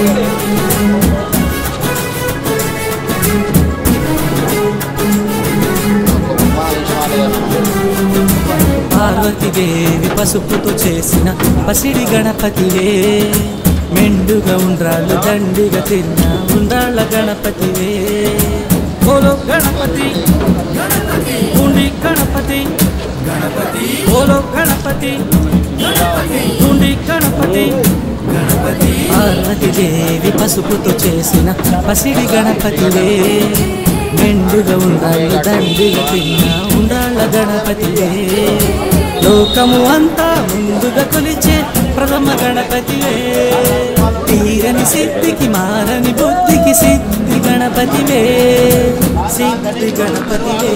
పార్వతీదేవి పసుపుతో చేసిన పసిడి గణపతివే మెండుగా ఉండ్రాళ్ళు దండిగా తిన్న ఉండ్రాళ్ళ గణపతివే ఓలో గణపతి ఉండి గణపతి గణపతి ఓలో గణపతి ఉండి గణపతి గణపతి పార్వతీదేవి పసుపుతో చేసిన పసిడి గణపతివే మెండుగా ఉండాలి దండిగా తిన్న ఉండాళ్ళ గణపతివే లోకము అంతా ముందుగా కొలిచే ప్రథమ గణపతివే తీరని సిద్ధికి మారని బుద్ధికి సిద్ధి గణపతివే సిద్ధి గణపతివే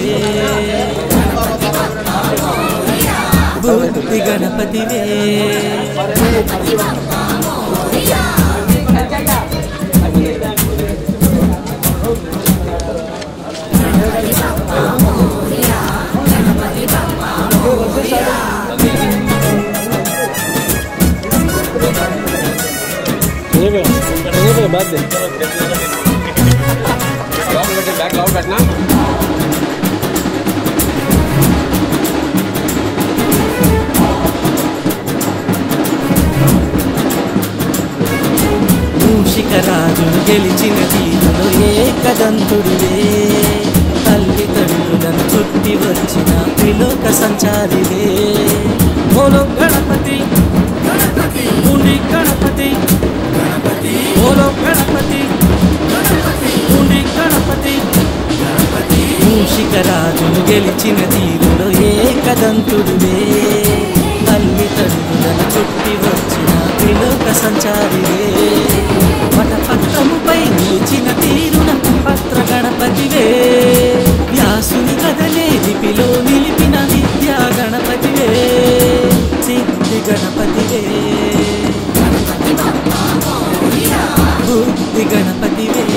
బుద్ధి గణపతివే బాధ బ్యాక్ లావు పెట్టినా మూషిక రాజును గెలిచిన తీరులో ఏకదంతుడివే తల్లి తండ్రులను చుట్టి వచ్చిన త్రిలోక సంచారివే ఓలో గణపతి ఉండి గణపతి ఓలో గణపతి ఉండి గణపతి మూషిక రాజును గెలిచిన తీరులో ఏకదంతుడివే తల్లి తండ్రులను చుట్టి వచ్చిన త్రిలోక సంచారివే వటపత్రముపై నిలిచిన తీరున పత్ర గణపతివే వ్యాసుని కదలే లిపిలో నిలిపిన విద్యా గణపతివే సిద్ధి గణపతివే బుద్ధి గణపతివే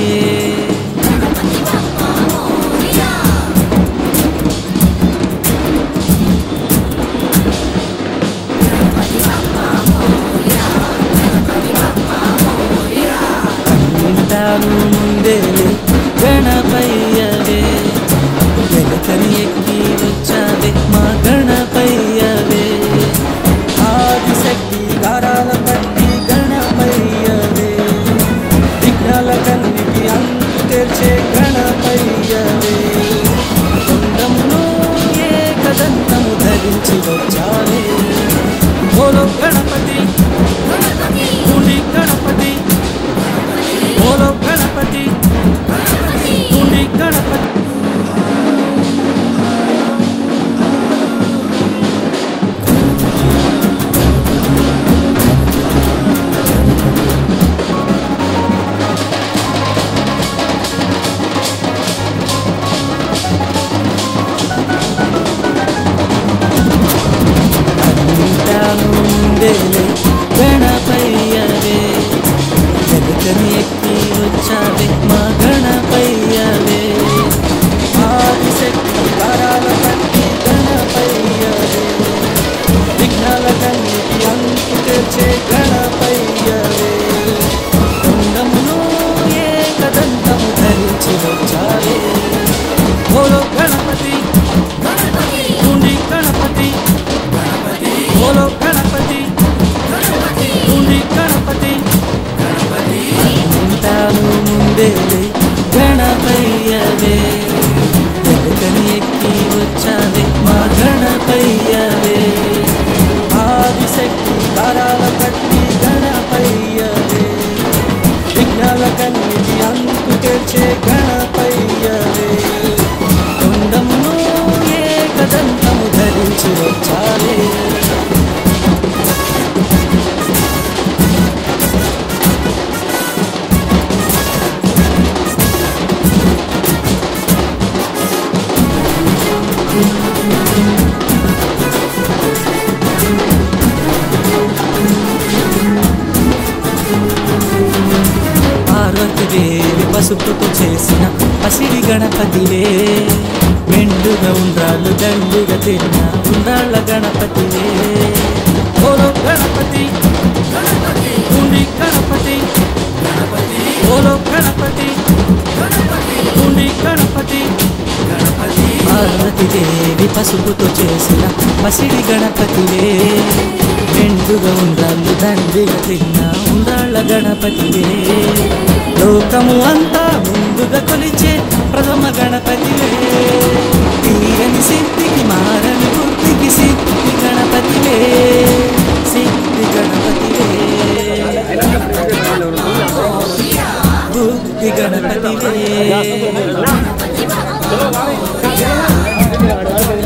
వింటాను ముందేలే గణపయ్యవే వెనకని ఎక్కి వచ్చావే మా గణపయ్యవే ఆదిశక్తి గారాల పట్టి గణపయ్యవే విఘ్నాల కన్నిటి అంతు తెచ్చే గణపయ్యవే కొండమును ఏకదంతము ధరించి వచ్చావే ఓలో గణపతి ఉండి గణపతి ఓలో గణపతి ఉండి గణపతి అంటాను ముందేలే గణపయ్యవే వెనుకని ఎక్కి వచ్చావే మా గణపయ్యవే ఆదిశక్తి కారాల పట్టి గణపయ్యవే విఘ్నాల కన్నిటి అంతు తెచ్చే గణపయ్యవే కొండమును ఏకదంతము ధరించి వచ్చావే ఓలో గణపతి ఉండి గణపతి ఓలో గణపతి ఉండి గణపతి ఉంటాను ముందేలే గణపయ్యవే వెనుకని ఎక్కి వచ్చావే మా గణపయ్యవే ఆదిశక్తి కారాల పట్టి గణపయ్యవే విఘ్నాల కన్నిటి అంతు తెచ్చే గణపయ్యవే కొండమును ఏకదంతము ధరించి వచ్చాలే పార్వతీదేవి పసుపుతో చేసిన పసిడి గణపతివే మెండుగా ఉండ్రాళ్ళు దండిగా తిన్న ఉండ్రాళ్ళ గణపతివే ఓలో గణపతి ఉండి గణపతి పసుపుతో చేసిన పసిడి గణపతివే మెండుగా ఉండాలి దండిగా తిన్న ఉండాళ్ళ గణపతివే లోకము అంతా ముందుగా కొలిచే ప్రథమ గణపతివే తీరని సిద్ధికి మారని బుద్ధికి సిద్ధి గణపతివే సిద్ధి గణపతివే బుద్ధి గణపతివే